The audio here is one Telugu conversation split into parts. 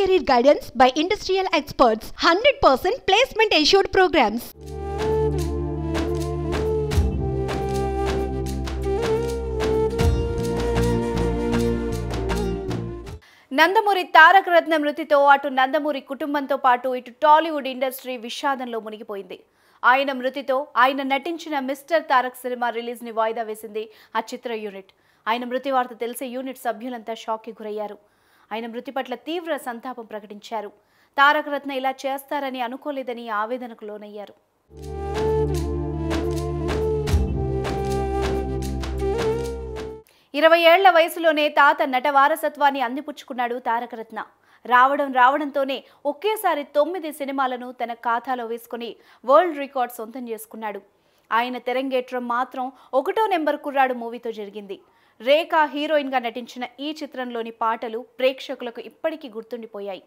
career guidance by industrial experts. 100% placement assured programs. Nandamuri తారక రత్న మృతితో అటు నందమూరి కుటుంబంతో పాటు ఇటు టాలీవుడ్ ఇండస్ట్రీ విషాదంలో మునిగిపోయింది ఆయన మృతితో ఆయన నటించిన మిస్టర్ తారక్ సినిమా రిలీజ్ ని వాయిదా వేసింది ఆ చిత్ర యూనిట్ ఆయన మృతి వార్త తెలిసే యూనిట్ సభ్యులంతా షాక్కి గురయ్యారు ఆయన మృతి పట్ల తీవ్ర సంతాపం ప్రకటించారు తారక రత్న ఇలా చేస్తారని అనుకోలేదని ఆవేదనకు లోనయ్యారు ఇరవై ఏళ్ల వయసులోనే తాత నట వారసత్వాన్ని అందిపుచ్చుకున్నాడు తారకరత్న రావడం రావడంతోనే ఒకేసారి తొమ్మిది సినిమాలను తన ఖాతాలో వేసుకుని వరల్డ్ రికార్డ్ సొంతం చేసుకున్నాడు ఆయన తెరంగేట్రం మాత్రం ఒకటో నెంబర్ కుర్రాడు మూవీతో జరిగింది రేఖ హీరోయిన్గా నటించిన ఈ చిత్రంలోని పాటలు ప్రేక్షకులకు ఇప్పటికీ గుర్తుండిపోయాయి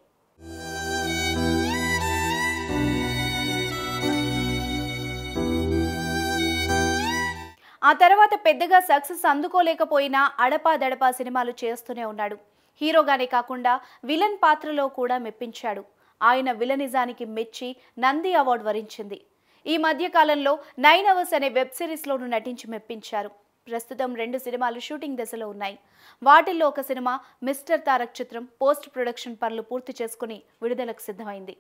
ఆ తర్వాత పెద్దగా సక్సెస్ అందుకోలేకపోయినా అడపాదడపా సినిమాలు చేస్తూనే ఉన్నాడు హీరోగానే కాకుండా విలన్ పాత్రలో కూడా మెప్పించాడు ఆయన విలనిజానికి మెచ్చి నంది అవార్డు వరించింది ఈ మధ్య కాలంలో నైన్ అవర్స్ అనే వెబ్ సిరీస్లోనూ నటించి మెప్పించారు ప్రస్తుతం రెండు సినిమాలు షూటింగ్ దశలో ఉన్నాయి వాటిల్లో ఒక సినిమా మిస్టర్ తారక్ చిత్రం పోస్ట్ ప్రొడక్షన్ పనులు పూర్తి చేసుకుని విడుదలకు సిద్ధమైంది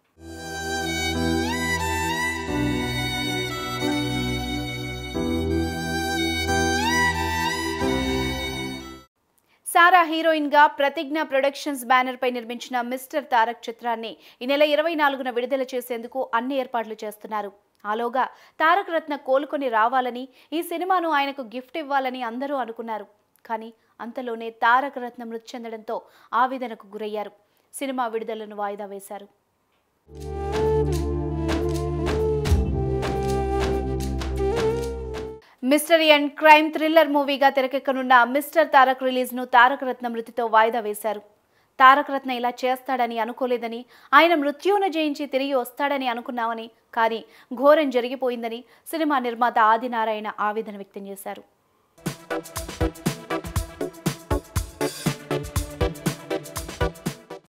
సారా హీరోయిన్ గా ప్రతిజ్ఞ ప్రొడక్షన్స్ బ్యానర్ పై నిర్మించిన మిస్టర్ తారక్ చిత్రాన్ని ఈ నెల ఇరవై నాలుగున విడుదల చేసేందుకు అన్ని ఏర్పాట్లు చేస్తున్నారు ఆలోగా తారక రత్న కోలుకొని రావాలని ఈ సినిమాను ఆయనకు గిఫ్ట్ ఇవ్వాలని అందరూ అనుకున్నారు కానీ అంతలోనే తారక రత్న మృతి చెందడంతో ఆవేదనకు గురయ్యారు సినిమా విడుదలను వాయిదా వేశారు మిస్టరీ అండ్ క్రైమ్ థ్రిల్లర్ మూవీగా తెరకెక్కనున్న మిస్టర్ తారక్ రిలీజ్ను తారక రత్న మృతితో వాయిదా వేశారు తారక రత్న ఇలా చేస్తాడని అనుకోలేదని ఆయన మృత్యువును జయించి తిరిగి వస్తాడని అనుకున్నామని కానీ ఘోరం జరిగిపోయిందని సినిమా నిర్మాత ఆదినారాయణ ఆవేదన వ్యక్తం చేశారు